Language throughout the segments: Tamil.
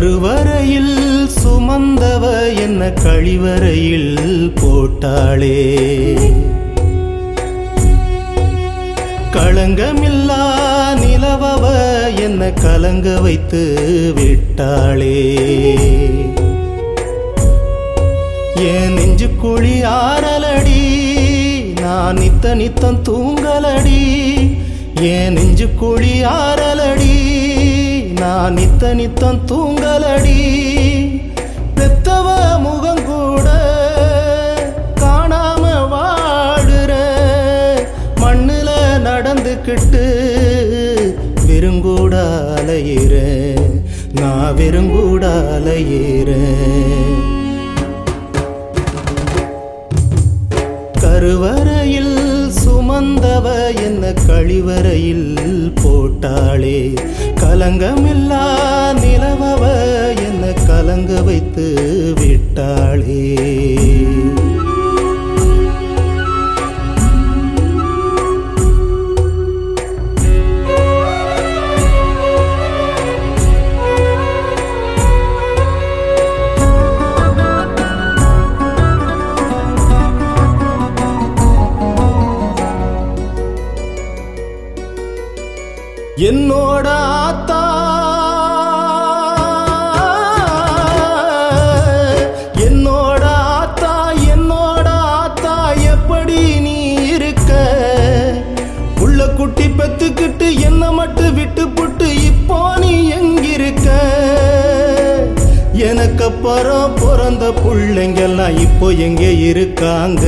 கருவறையில் சுமந்தவ என்ன கழிவறையில் போட்டாளே களங்கமில்லா நிலவவ என்ன கலங்க வைத்து விட்டாளே என் நெஞ்சு குழி ஆறலடி நான் நித்த நித்தம் தூங்கலடி என் நெஞ்சு குழி ஆறலடி நான் நித்த நித்தம் தூங்கலடி பெத்தவ முகம் கூட காணாம வாடுற மண்ணுல நடந்துக்கிட்டு வெறுங்கூட அலையிறேன் நான் வெறுங்கூட அலையிறேன் கருவறையில் சுமந்தவ என்ன கழிவறையில் போட்டாளே கலங்கமில்லா நிலவவ என்ன கலங்க வைத்து விட்டாளே என்னோட ஆத்தா என்னோட ஆத்தா என்னோட ஆத்தா எப்படி நீ இருக்க உள்ள குட்டி பெத்துக்கிட்டு என்ன மட்டும் விட்டு புட்டு இப்போ நீ எங்கிருக்க எனக்கு அப்புறம் பிறந்த பிள்ளைங்கெல்லாம் இப்போ எங்க இருக்காங்க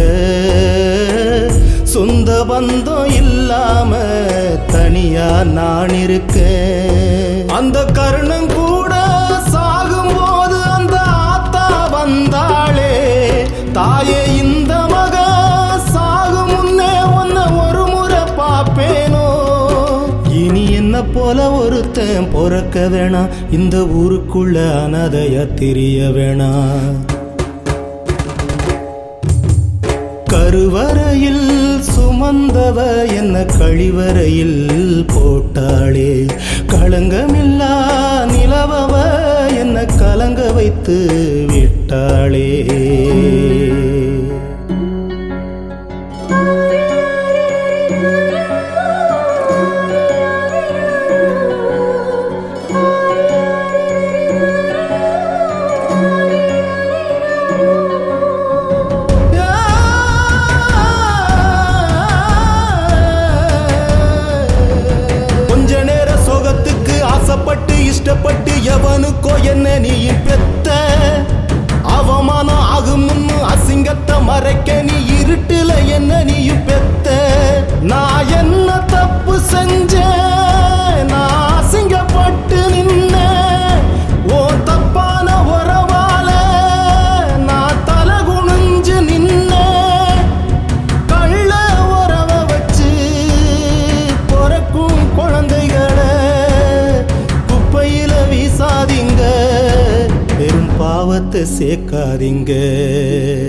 சொந்த பந்தம் இல்லாம தனியா நான் இருக்கேன் அந்த கருணம் கூட சாகும்போது அந்த ஆத்தா வந்தாளே தாயே இந்த மக சாகும் முன்னே உன்னை ஒரு முறை பாப்பேனோ இனி என்ன போல ஒருத்தன் பொறக்க வேணாம் இந்த ஊருக்குள்ள அனாதையா தெரிய வேணாம் கருவறையில் சுமந்தவ என்ன கழிவறையில் போட்டாளே களங்கமில்லா நிலவவ என்ன கலங்க வைத்து விட்டாளே கொஞ்ச நேர சோகத்துக்கு ஆசைப்பட்டு இஷ்டப்பட்டு எவனுக்கோ என்ன நீ பெத்த அவமானம் ஆகும் முன்னு அசிங்கத்தை மறைக்க நீ இருட்டுல என்ன நீயும் பெத்த நான் என்ன தப்பு செஞ்சேன் நான் அசிங்கப்பட்டு நின்ன ஓ தப்பான உறவால நான் தலை குனிஞ்சு நின்னேன் கள்ள உறவ வச்சு பிறக்கும் குழந்தைகளை குப்பையில வீசாதீங்க பெரும் பாவத்தை சேர்க்காதீங்க